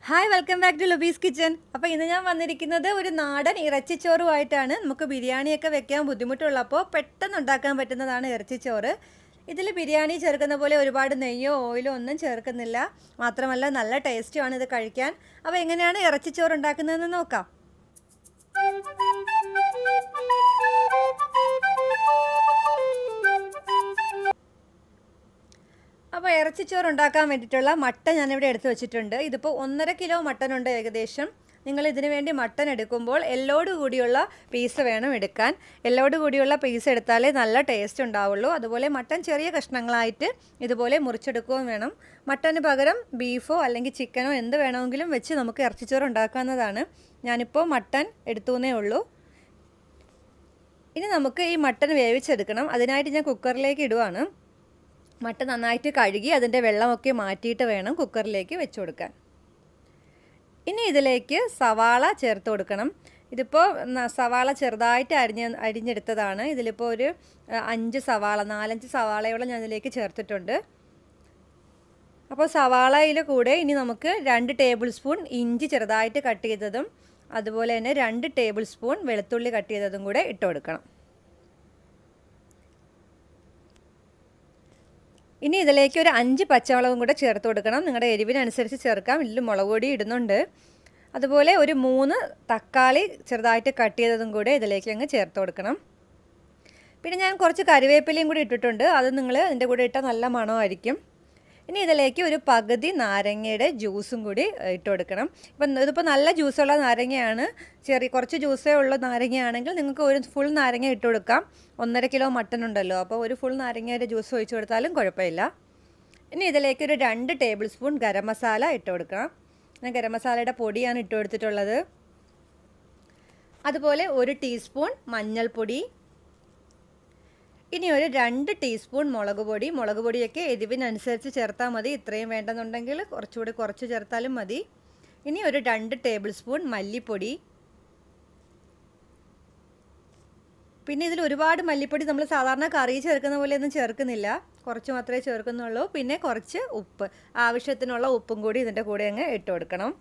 hi welcome back to Lubi's kitchen അപ്പോൾ ഇന്ന് ഞാൻ വന്നിരിക്കുന്നത് ഒരു നാടൻ ഇറച്ചിച്ചോറുമായിട്ടാണ് നമുക്ക് ബിരിയാണിയൊക്കെ വെക്കാൻ ബുദ്ധിമുട്ടുള്ളപ്പോൾ പെട്ടെന്ന് ഉണ്ടാക്കാൻ പറ്റുന്നതാണ് ഇറച്ചിച്ചോറ് ഇതിൽ ബിരിയാണി ചേർക്കുന്ന പോലെ ഒരുപാട് നെയ്യോ ഓയിലോ ഒന്നും ചേർക്കുന്നില്ല മാത്രമല്ല നല്ല ടേസ്റ്റുമാണ് ഇത് കഴിക്കാൻ അപ്പോൾ എങ്ങനെയാണ് ഇറച്ചിച്ചോറ് ഉണ്ടാക്കുന്നതെന്ന് നോക്കാം അപ്പോൾ ഇറച്ചിച്ചോറ് ഉണ്ടാക്കാൻ വേണ്ടിയിട്ടുള്ള മട്ടൻ ഞാനിവിടെ എടുത്ത് വെച്ചിട്ടുണ്ട് ഇതിപ്പോൾ ഒന്നര കിലോ മട്ടൻ ഉണ്ട് ഏകദേശം നിങ്ങൾ ഇതിനു വേണ്ടി മട്ടൻ എടുക്കുമ്പോൾ എല്ലോട് കൂടിയുള്ള പീസ് വേണം എടുക്കാൻ എല്ലോട് കൂടിയുള്ള പീസ് എടുത്താലേ നല്ല ടേസ്റ്റ് ഉണ്ടാവുള്ളൂ അതുപോലെ മട്ടൻ ചെറിയ കഷ്ണങ്ങളായിട്ട് ഇതുപോലെ മുറിച്ചെടുക്കുകയും വേണം മട്ടന് പകരം ബീഫോ അല്ലെങ്കിൽ ചിക്കനോ എന്ത് വേണമെങ്കിലും വെച്ച് നമുക്ക് ഇറച്ചിച്ചോറ് ഉണ്ടാക്കാവുന്നതാണ് ഞാനിപ്പോൾ മട്ടൻ എടുത്തുവെന്നേ ഉള്ളൂ ഇനി നമുക്ക് ഈ മട്ടൻ വേവിച്ചെടുക്കണം അതിനായിട്ട് ഞാൻ കുക്കറിലേക്ക് ഇടുവാണ് മട്ട നന്നായിട്ട് കഴുകി അതിൻ്റെ വെള്ളമൊക്കെ മാറ്റിയിട്ട് വേണം കുക്കറിലേക്ക് വെച്ച് കൊടുക്കാൻ ഇനി ഇതിലേക്ക് സവാള ചേർത്ത് കൊടുക്കണം ഇതിപ്പോൾ സവാള ചെറുതായിട്ട് അരിഞ്ഞ് അരിഞ്ഞെടുത്തതാണ് ഇതിലിപ്പോൾ ഒരു അഞ്ച് സവാള നാലഞ്ച് സവാളയോളം ഞാൻ ഇതിലേക്ക് ചേർത്തിട്ടുണ്ട് അപ്പോൾ സവാളയിൽ കൂടെ ഇനി നമുക്ക് രണ്ട് ടേബിൾ സ്പൂൺ ഇഞ്ചി ചെറുതായിട്ട് കട്ട് ചെയ്തതും അതുപോലെ തന്നെ രണ്ട് ടേബിൾ സ്പൂൺ വെളുത്തുള്ളി കട്ട് ചെയ്തതും കൂടെ ഇട്ട് കൊടുക്കണം ഇനി ഇതിലേക്ക് ഒരു അഞ്ച് പച്ചമുളകും കൂടെ ചേർത്ത് കൊടുക്കണം നിങ്ങളുടെ എരിവിനനുസരിച്ച് ചേർക്കാം ഇതിൽ മുളക് പൊടി ഇടുന്നുണ്ട് അതുപോലെ ഒരു മൂന്ന് തക്കാളി ചെറുതായിട്ട് കട്ട് ചെയ്തതും കൂടെ ഇതിലേക്ക് അങ്ങ് ചേർത്ത് കൊടുക്കണം പിന്നെ ഞാൻ കുറച്ച് കറിവേപ്പിലയും കൂടി ഇട്ടിട്ടുണ്ട് അത് നിങ്ങൾ അതിൻ്റെ കൂടെ ഇട്ടാൽ നല്ല മണമായിരിക്കും ഇനി ഇതിലേക്ക് ഒരു പകുതി നാരങ്ങയുടെ ജ്യൂസും കൂടി ഇട്ട് കൊടുക്കണം ഇപ്പം ഇതിപ്പോൾ നല്ല ജ്യൂസുള്ള നാരങ്ങയാണ് ചെറിയ കുറച്ച് ജ്യൂസേ ഉള്ള നാരങ്ങയാണെങ്കിൽ നിങ്ങൾക്ക് ഒരു ഫുൾ നാരങ്ങ ഇട്ട് കൊടുക്കാം ഒന്നര കിലോ മട്ടൻ ഉണ്ടല്ലോ അപ്പോൾ ഒരു ഫുൾ നാരങ്ങയുടെ ജ്യൂസ് ഒഴിച്ച് കൊടുത്താലും കുഴപ്പമില്ല ഇനി ഇതിലേക്ക് ഒരു രണ്ട് ടേബിൾ സ്പൂൺ ഗരം മസാല ഇട്ട് കൊടുക്കണം ഞാൻ ഗരം മസാലയുടെ പൊടിയാണ് ഇട്ട് കൊടുത്തിട്ടുള്ളത് അതുപോലെ ഒരു ടീസ്പൂൺ മഞ്ഞൾപ്പൊടി ഇനി ഒരു രണ്ട് ടീസ്പൂൺ മുളക് പൊടി മുളക് പൊടിയൊക്കെ എരിവിനനുസരിച്ച് ചേർത്താൽ മതി ഇത്രയും വേണ്ടെന്നുണ്ടെങ്കിൽ കുറച്ചുകൂടി കുറച്ച് ചേർത്താലും മതി ഇനി ഒരു രണ്ട് ടേബിൾ സ്പൂൺ മല്ലിപ്പൊടി പിന്നെ ഇതിൽ ഒരുപാട് മല്ലിപ്പൊടി നമ്മൾ സാധാരണ കറി ചേർക്കുന്ന പോലെ ഒന്നും ചേർക്കുന്നില്ല കുറച്ച് മാത്രമേ ചേർക്കുന്നുള്ളൂ പിന്നെ കുറച്ച് ഉപ്പ് ആവശ്യത്തിനുള്ള ഉപ്പും കൂടി ഇതിൻ്റെ കൂടെ അങ്ങ് ഇട്ട് കൊടുക്കണം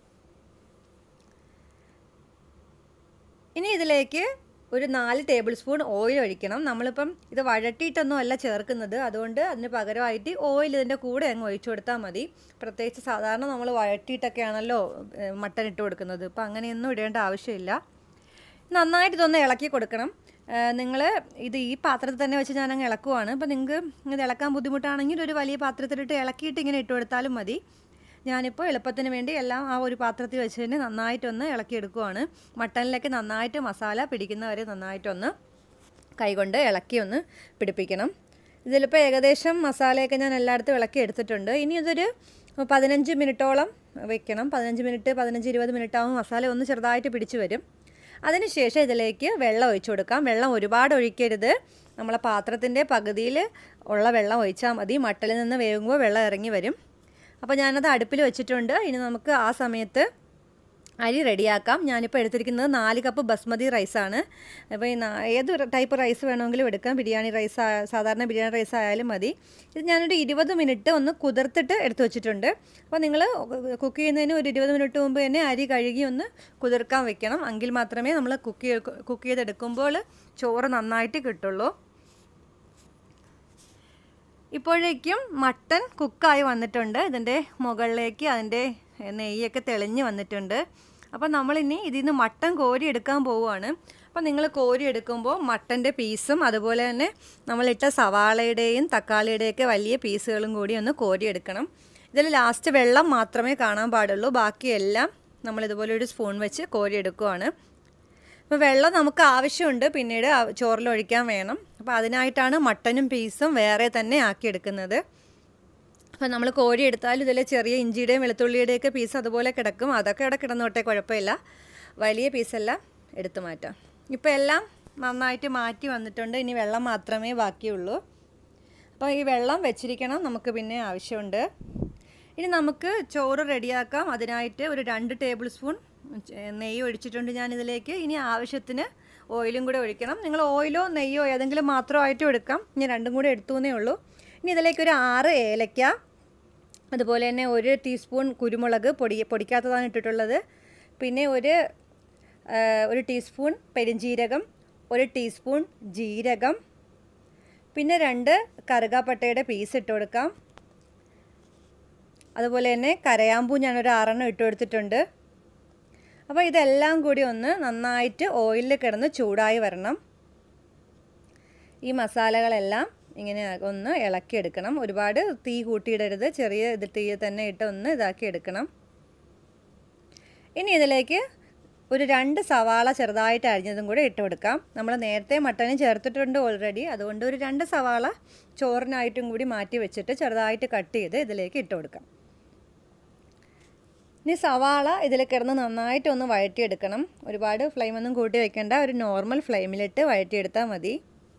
ഇനി ഇതിലേക്ക് ഒരു നാല് ടേബിൾ സ്പൂൺ ഓയിൽ ഒഴിക്കണം നമ്മളിപ്പം ഇത് വഴട്ടിയിട്ടൊന്നും അല്ല ചേർക്കുന്നത് അതുകൊണ്ട് അതിന് പകരമായിട്ട് ഓയിൽ ഇതിൻ്റെ കൂടെ അങ്ങ് ഒഴിച്ചു കൊടുത്താൽ മതി പ്രത്യേകിച്ച് സാധാരണ നമ്മൾ വഴട്ടിയിട്ടൊക്കെയാണല്ലോ മട്ടൻ ഇട്ട് കൊടുക്കുന്നത് ഇപ്പം അങ്ങനെയൊന്നും ഇടേണ്ട ആവശ്യമില്ല നന്നായിട്ട് ഇതൊന്ന് ഇളക്കി കൊടുക്കണം നിങ്ങൾ ഇത് ഈ പാത്രത്തിൽ തന്നെ വെച്ച് ഞാനങ്ങ് ഇളക്കുവാണ് അപ്പോൾ നിങ്ങൾക്ക് ഇത് ഇളക്കാൻ ബുദ്ധിമുട്ടാണെങ്കിൽ ഒരു വലിയ പാത്രത്തിലിട്ട് ഇളക്കിയിട്ട് ഇങ്ങനെ ഇട്ട് കൊടുത്താലും മതി ഞാനിപ്പോൾ എളുപ്പത്തിന് വേണ്ടി എല്ലാം ആ ഒരു പാത്രത്തിൽ വെച്ച് തന്നെ നന്നായിട്ടൊന്ന് ഇളക്കിയെടുക്കുവാണ് മട്ടനിലേക്ക് നന്നായിട്ട് മസാല പിടിക്കുന്നവരെ നന്നായിട്ടൊന്ന് കൈകൊണ്ട് ഇളക്കി ഒന്ന് പിടിപ്പിക്കണം ഇതിലിപ്പോൾ ഏകദേശം മസാലയൊക്കെ ഞാൻ എല്ലായിടത്തും ഇളക്കി എടുത്തിട്ടുണ്ട് ഇനി ഇതൊരു പതിനഞ്ച് മിനിറ്റോളം വെക്കണം പതിനഞ്ച് മിനിറ്റ് പതിനഞ്ച് ഇരുപത് മിനിറ്റ് ആകുമ്പോൾ മസാല ഒന്ന് ചെറുതായിട്ട് പിടിച്ചു വരും അതിനുശേഷം ഇതിലേക്ക് വെള്ളം ഒഴിച്ചു കൊടുക്കാം വെള്ളം ഒരുപാട് ഒഴിക്കരുത് നമ്മളെ പാത്രത്തിൻ്റെ പകുതിയിൽ ഉള്ള വെള്ളം ഒഴിച്ചാൽ മതി മട്ടലിൽ നിന്ന് വേകുമ്പോൾ വെള്ളം ഇറങ്ങി വരും അപ്പോൾ ഞാനത് അടുപ്പിൽ വെച്ചിട്ടുണ്ട് ഇനി നമുക്ക് ആ സമയത്ത് അരി റെഡിയാക്കാം ഞാനിപ്പോൾ എടുത്തിരിക്കുന്നത് നാല് കപ്പ് ബസ്മതി റൈസാണ് അപ്പോൾ ഈ ഏത് ടൈപ്പ് റൈസ് വേണമെങ്കിലും എടുക്കാം ബിരിയാണി റൈസ് സാധാരണ ബിരിയാണി റൈസ് ആയാലും മതി ഇത് ഞാനൊരു ഇരുപത് മിനിറ്റ് ഒന്ന് കുതിർത്തിട്ട് എടുത്തു വെച്ചിട്ടുണ്ട് അപ്പോൾ നിങ്ങൾ കുക്ക് ചെയ്യുന്നതിന് ഒരു ഇരുപത് മിനിറ്റ് മുമ്പ് തന്നെ അരി കഴുകി ഒന്ന് കുതിർക്കാൻ വെക്കണം എങ്കിൽ മാത്രമേ നമ്മൾ കുക്ക് കുക്ക് ചെയ്തെടുക്കുമ്പോൾ ചോറ് നന്നായിട്ട് കിട്ടുള്ളൂ ഇപ്പോഴേക്കും മട്ടൻ കുക്കായി വന്നിട്ടുണ്ട് ഇതിൻ്റെ മുകളിലേക്ക് അതിൻ്റെ നെയ്യൊക്കെ തെളിഞ്ഞ് വന്നിട്ടുണ്ട് അപ്പോൾ നമ്മളിനി ഇതിൽ നിന്ന് മട്ടൻ കോരി എടുക്കാൻ പോവുകയാണ് അപ്പോൾ നിങ്ങൾ കോരി എടുക്കുമ്പോൾ മട്ടൻ്റെ പീസും അതുപോലെ തന്നെ നമ്മളിട്ട സവാളയുടെയും തക്കാളിയുടെയൊക്കെ വലിയ പീസുകളും കൂടി ഒന്ന് കോരി എടുക്കണം ഇതിൽ ലാസ്റ്റ് വെള്ളം മാത്രമേ കാണാൻ പാടുള്ളൂ ബാക്കിയെല്ലാം നമ്മളിതുപോലെ ഒരു സ്പൂൺ വെച്ച് കോരി എടുക്കുവാണ് അപ്പോൾ വെള്ളം നമുക്ക് ആവശ്യമുണ്ട് പിന്നീട് ചോറിൽ ഒഴിക്കാൻ വേണം അപ്പോൾ അതിനായിട്ടാണ് മട്ടനും പീസും വേറെ തന്നെ ആക്കിയെടുക്കുന്നത് അപ്പോൾ നമ്മൾ കോരി എടുത്താൽ ഇതിൽ ചെറിയ ഇഞ്ചിയുടെയും വെളുത്തുള്ളിയുടെയൊക്കെ പീസ് അതുപോലെ കിടക്കും അതൊക്കെ ഇവിടെ കിടന്നോട്ടെ കുഴപ്പമില്ല വലിയ പീസെല്ലാം എടുത്തു മാറ്റാം ഇപ്പോൾ എല്ലാം നന്നായിട്ട് മാറ്റി വന്നിട്ടുണ്ട് ഇനി വെള്ളം മാത്രമേ ബാക്കിയുള്ളൂ അപ്പോൾ ഈ വെള്ളം വെച്ചിരിക്കണം നമുക്ക് പിന്നെ ആവശ്യമുണ്ട് ഇനി നമുക്ക് ചോറ് റെഡിയാക്കാം അതിനായിട്ട് ഒരു രണ്ട് ടേബിൾ സ്പൂൺ നെയ്യ് ഒഴിച്ചിട്ടുണ്ട് ഞാനിതിലേക്ക് ഇനി ആവശ്യത്തിന് ഓയിലും കൂടെ ഒഴിക്കണം നിങ്ങൾ ഓയിലോ നെയ്യോ ഏതെങ്കിലും മാത്രമായിട്ടും എടുക്കാം ഞാൻ രണ്ടും കൂടെ എടുത്തു എന്നേ ഉള്ളൂ ഇനി ഇതിലേക്ക് ഒരു ആറ് ഏലക്ക അതുപോലെ തന്നെ ഒരു ടീസ്പൂൺ കുരുമുളക് പൊടി പൊടിക്കാത്തതാണ് ഇട്ടിട്ടുള്ളത് പിന്നെ ഒരു ആ, ഒരു ടീസ്പൂൺ പെരിഞ്ജീരകം ഒരു ടീസ്പൂൺ ജീരകം പിന്നെ രണ്ട് കറുകാപ്പട്ടയുടെ പീസ് ഇട്ട് കൊടുക്കാം അതുപോലെ തന്നെ കരയാമ്പൂ ഞാനൊരു ആറെണ്ണം ഇട്ട് കൊടുത്തിട്ടുണ്ട് അപ്പോൾ ഇതെല്ലാം കൂടി ഒന്ന് നന്നായിട്ട് ഓയിലിൽ കിടന്ന് ചൂടായി വരണം ഈ മസാലകളെല്ലാം ഇങ്ങനെ ഒന്ന് ഇളക്കിയെടുക്കണം ഒരുപാട് തീ കൂട്ടിയിടരുത് ചെറിയ ഇത് തീ തന്നെ ഇട്ട് ഒന്ന് ഇതാക്കി എടുക്കണം ഇനി ഇതിലേക്ക് ഒരു രണ്ട് സവാള ചെറുതായിട്ട് അരിഞ്ഞതും കൂടെ ഇട്ട് കൊടുക്കാം നമ്മൾ നേരത്തെ മട്ടനും ചേർത്തിട്ടുണ്ട് ഓൾറെഡി അതുകൊണ്ട് ഒരു രണ്ട് സവാള ചോറിനായിട്ടും കൂടി മാറ്റി വെച്ചിട്ട് ചെറുതായിട്ട് കട്ട് ചെയ്ത് ഇതിലേക്ക് ഇട്ട് കൊടുക്കാം ഇനി സവാള ഇതിൽ കിടന്ന് നന്നായിട്ട് ഒന്ന് വഴറ്റിയെടുക്കണം ഒരുപാട് ഫ്ലെയിമൊന്നും കൂട്ടി വെക്കേണ്ട ഒരു നോർമൽ ഫ്ലെയിമിലിട്ട് വഴറ്റിയെടുത്താൽ മതി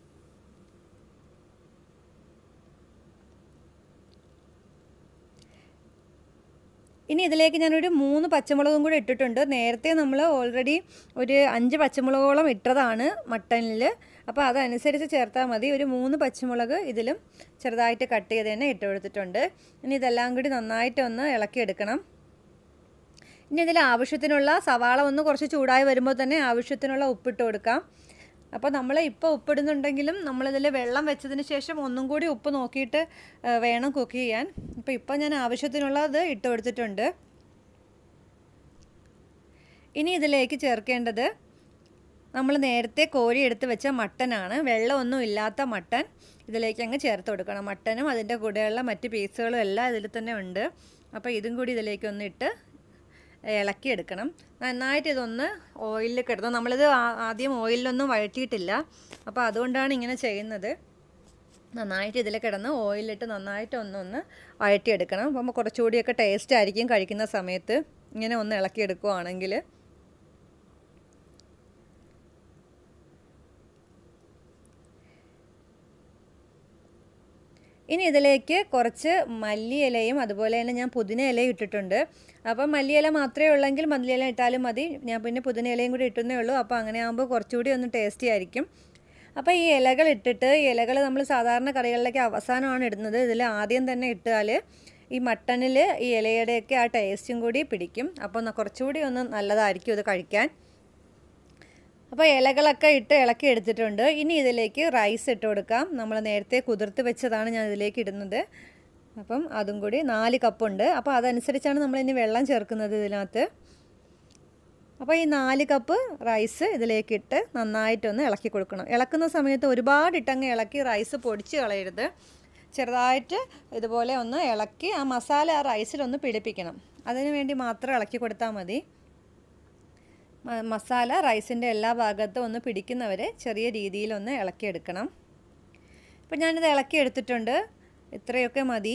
ഇനി ഇതിലേക്ക് ഞാനൊരു മൂന്ന് പച്ചമുളകും കൂടി ഇട്ടിട്ടുണ്ട് നേരത്തെ നമ്മൾ ഓൾറെഡി ഒരു അഞ്ച് പച്ചമുളകോളം ഇട്ടതാണ് മട്ടനിൽ അപ്പോൾ അതനുസരിച്ച് ചേർത്താൽ മതി ഒരു മൂന്ന് പച്ചമുളക് ഇതിലും ചെറുതായിട്ട് കട്ട് ചെയ്ത് തന്നെ ഇട്ട് കൊടുത്തിട്ടുണ്ട് ഇനി ഇതെല്ലാം കൂടി നന്നായിട്ട് ഒന്ന് ഇളക്കിയെടുക്കണം ഇനി ഇതിൽ ആവശ്യത്തിനുള്ള സവാള ഒന്ന് കുറച്ച് ചൂടായി വരുമ്പോൾ തന്നെ ആവശ്യത്തിനുള്ള ഉപ്പിട്ട് കൊടുക്കാം അപ്പോൾ നമ്മൾ ഇപ്പോൾ ഉപ്പിടുന്നുണ്ടെങ്കിലും നമ്മളിതിൽ വെള്ളം വെച്ചതിന് ശേഷം ഒന്നും കൂടി ഉപ്പ് നോക്കിയിട്ട് ആ, വേണം കുക്ക് ചെയ്യാൻ അപ്പോൾ ഇപ്പോൾ ഞാൻ ആവശ്യത്തിനുള്ളത് ഇട്ട് കൊടുത്തിട്ടുണ്ട് ഇനി ഇതിലേക്ക് ചേർക്കേണ്ടത് നമ്മൾ നേരത്തെ കോരി എടുത്ത് വെച്ച മട്ടനാണ് വെള്ളമൊന്നും ഇല്ലാത്ത മട്ടൻ ഇതിലേക്ക് അങ്ങ് ചേർത്ത് കൊടുക്കണം മട്ടനും അതിൻ്റെ കൂടെയുള്ള മറ്റ് പീസുകളും എല്ലാം ഇതിൽ തന്നെ ഉണ്ട് അപ്പോൾ ഇതും കൂടി ഇതിലേക്ക് ഒന്ന് ഇട്ട് ഇളക്കിയെടുക്കണം നന്നായിട്ട് ഇതൊന്ന് ഓയിലിൽ കിടന്ന് നമ്മളിത് ആ- ആദ്യം ഓയിലൊന്നും വഴറ്റിയിട്ടില്ല അപ്പോൾ അതുകൊണ്ടാണ് ഇങ്ങനെ ചെയ്യുന്നത് നന്നായിട്ട് ഇതിൽ കിടന്ന് ഓയിലിട്ട് നന്നായിട്ട് ഒന്നൊന്ന് വഴറ്റിയെടുക്കണം അപ്പം കുറച്ചുകൂടിയൊക്കെ ടേസ്റ്റ് ആയിരിക്കും കഴിക്കുന്ന സമയത്ത് ഇങ്ങനെ ഒന്ന് ഇളക്കിയെടുക്കുവാണെങ്കിൽ ഇനി ഇതിലേക്ക് കുറച്ച് മല്ലിയിലയും അതുപോലെ തന്നെ ഞാൻ പുതിന ഇലയും ഇട്ടിട്ടുണ്ട് അപ്പം മല്ലിയില മാത്രമേ ഉള്ളെങ്കിൽ മല്ലിയില ഇട്ടാലും മതി ഞാൻ പിന്നെ പുതിന ഇലയും കൂടി ഇട്ടുന്നേ ഉള്ളൂ അപ്പോൾ അങ്ങനെ ആകുമ്പോൾ കുറച്ചുകൂടി ഒന്ന് ടേസ്റ്റി ആയിരിക്കും അപ്പോൾ ഈ ഇലകൾ ഇട്ടിട്ട് ഈ ഇലകൾ നമ്മൾ സാധാരണ കറികളിലേക്ക് അവസാനമാണ് ഇടുന്നത് ഇതിൽ ആദ്യം തന്നെ ഇട്ടാൽ ഈ മട്ടണിൽ ഈ ഇലയുടെയൊക്കെ ആ ടേസ്റ്റും കൂടി പിടിക്കും അപ്പോൾ ഒന്ന് കുറച്ചുകൂടി ഒന്ന് നല്ലതായിരിക്കും ഇത് കഴിക്കാൻ അപ്പോൾ ഇലകളൊക്കെ ഇട്ട് ഇളക്കി എടുത്തിട്ടുണ്ട് ഇനി ഇതിലേക്ക് റൈസ് ഇട്ട് കൊടുക്കാം നമ്മൾ നേരത്തെ കുതിർത്ത് വെച്ചതാണ് ഞാൻ ഇതിലേക്ക് ഇടുന്നത് അപ്പം അതും കൂടി നാല് കപ്പുണ്ട് അപ്പോൾ അതനുസരിച്ചാണ് നമ്മൾ ഇനി വെള്ളം ചേർക്കുന്നത് ഇതിനകത്ത് അപ്പോൾ ഈ നാല് കപ്പ് റൈസ് ഇതിലേക്ക് ഇട്ട് നന്നായിട്ടൊന്ന് ഇളക്കി കൊടുക്കണം ഇളക്കുന്ന സമയത്ത് ഒരുപാട് ഇട്ടങ്ങ് ഇളക്കി റൈസ് പൊടിച്ച് കളയരുത് ചെറുതായിട്ട് ഇതുപോലെ ഒന്ന് ഇളക്കി ആ മസാല ആ റൈസിലൊന്ന് പിടിപ്പിക്കണം അതിന് വേണ്ടി മാത്രം ഇളക്കി കൊടുത്താൽ മതി മ- മസാല റൈസിൻ്റെ എല്ലാ ഭാഗത്തും ഒന്ന് പിടിക്കുന്നവരെ ചെറിയ രീതിയിലൊന്ന് ഇളക്കിയെടുക്കണം ഇപ്പം ഞാനിത് ഇളക്കിയെടുത്തിട്ടുണ്ട് ഇത്രയൊക്കെ മതി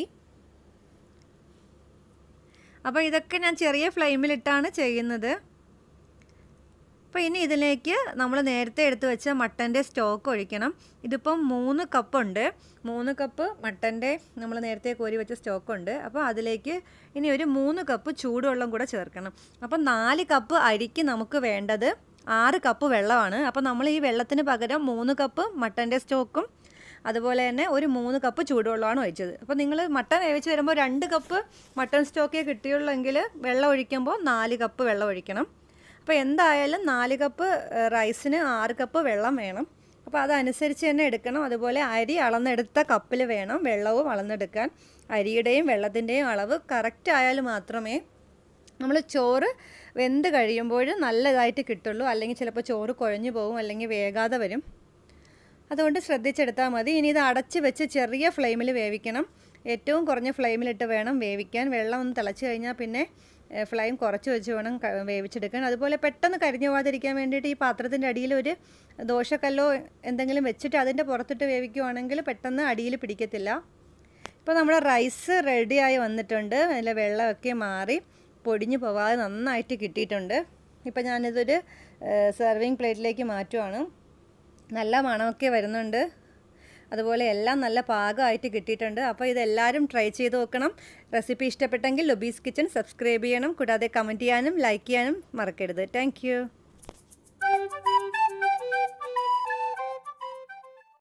അപ്പോൾ ഇതൊക്കെ ഞാൻ ചെറിയ ഫ്ലെയിമിലിട്ടാണ് ചെയ്യുന്നത് അപ്പോൾ ഇനി ഇതിലേക്ക് നമ്മൾ നേരത്തെ എടുത്ത് വെച്ച മട്ടൻ്റെ സ്റ്റോക്ക് ഒഴിക്കണം ഇതിപ്പം മൂന്ന് കപ്പുണ്ട് മൂന്ന് കപ്പ് മട്ടൻ്റെ നമ്മൾ നേരത്തെ കോരി വെച്ച സ്റ്റോക്കുണ്ട് അപ്പോൾ അതിലേക്ക് ഇനി ഒരു മൂന്ന് കപ്പ് ചൂടുവെള്ളം കൂടെ ചേർക്കണം അപ്പം നാല് കപ്പ് അരിക്ക് നമുക്ക് വേണ്ടത് ആറ് കപ്പ് വെള്ളമാണ് അപ്പോൾ നമ്മൾ ഈ വെള്ളത്തിന് പകരം മൂന്ന് കപ്പ് മട്ടൻ്റെ സ്റ്റോക്കും അതുപോലെ തന്നെ ഒരു മൂന്ന് കപ്പ് ചൂടുവെള്ളമാണ് ഒഴിച്ചത് അപ്പോൾ നിങ്ങൾ മട്ടൻ വേവിച്ച് വരുമ്പോൾ രണ്ട് കപ്പ് മട്ടൺ സ്റ്റോക്കേ കിട്ടിയുള്ളെങ്കിൽ വെള്ളം ഒഴിക്കുമ്പോൾ നാല് കപ്പ് വെള്ളം ഒഴിക്കണം അപ്പോൾ എന്തായാലും നാല് കപ്പ് ഏഹ്, റൈസിന് ആറ് കപ്പ് വെള്ളം വേണം അപ്പോൾ അതനുസരിച്ച് തന്നെ എടുക്കണം അതുപോലെ അരി അളന്നെടുത്ത കപ്പിൽ വേണം വെള്ളവും അളന്നെടുക്കാൻ അരിയുടെയും വെള്ളത്തിൻ്റെയും അളവ് കറക്റ്റ് ആയാൽ മാത്രമേ നമ്മൾ ചോറ് വെന്ത് കഴിയുമ്പോൾ നല്ലതായിട്ട് കിട്ടുള്ളൂ അല്ലെങ്കിൽ ചിലപ്പോൾ ചോറ് കുഴഞ്ഞു പോകും അല്ലെങ്കിൽ വേകാതെ വരും അതുകൊണ്ട് ശ്രദ്ധിച്ചെടുത്താൽ മതി ഇനി ഇത് അടച്ച് വെച്ച് ചെറിയ ഫ്ലെയിമിൽ വേവിക്കണം ഏറ്റവും കുറഞ്ഞ ഫ്ലെയിമിലിട്ട് വേണം വേവിക്കാൻ വെള്ളം ഒന്ന് തിളച്ച് കഴിഞ്ഞാൽ പിന്നെ ഏഹ്, ഫ്ലെയിം കുറച്ച് വെച്ച് വേണം ക- വേവിച്ചെടുക്കാൻ അതുപോലെ പെട്ടെന്ന് കരിഞ്ഞു പോകാതിരിക്കാൻ വേണ്ടിയിട്ട് ഈ പാത്രത്തിൻ്റെ അടിയിൽ ഒരു ദോശക്കല്ലോ എന്തെങ്കിലും വെച്ചിട്ട് അതിൻ്റെ പുറത്തിട്ട് വേവിക്കുവാണെങ്കിൽ പെട്ടെന്ന് അടിയിൽ പിടിക്കത്തില്ല ഇപ്പോൾ നമ്മുടെ റൈസ് റെഡിയായി വന്നിട്ടുണ്ട് അതിലെ വെള്ളമൊക്കെ മാറി പൊടിഞ്ഞു പോവാതെ നന്നായിട്ട് കിട്ടിയിട്ടുണ്ട് ഇപ്പോൾ ഞാനിതൊരു സെർവിങ് പ്ലേറ്റിലേക്ക് മാറ്റുവാണ് നല്ല മണമൊക്കെ വരുന്നുണ്ട് അതുപോലെ എല്ലാം നല്ല പാകമായിട്ട് കിട്ടിയിട്ടുണ്ട് അപ്പോൾ ഇതെല്ലാവരും ട്രൈ ചെയ്ത് നോക്കണം റെസിപ്പി ഇഷ്ടപ്പെട്ടെങ്കിൽ ലുബീസ് കിച്ചൺ സബ്സ്ക്രൈബ് ചെയ്യണം കൂടാതെ കമൻറ്റ് ചെയ്യാനും ലൈക്ക് ചെയ്യാനും മറക്കരുത് താങ്ക്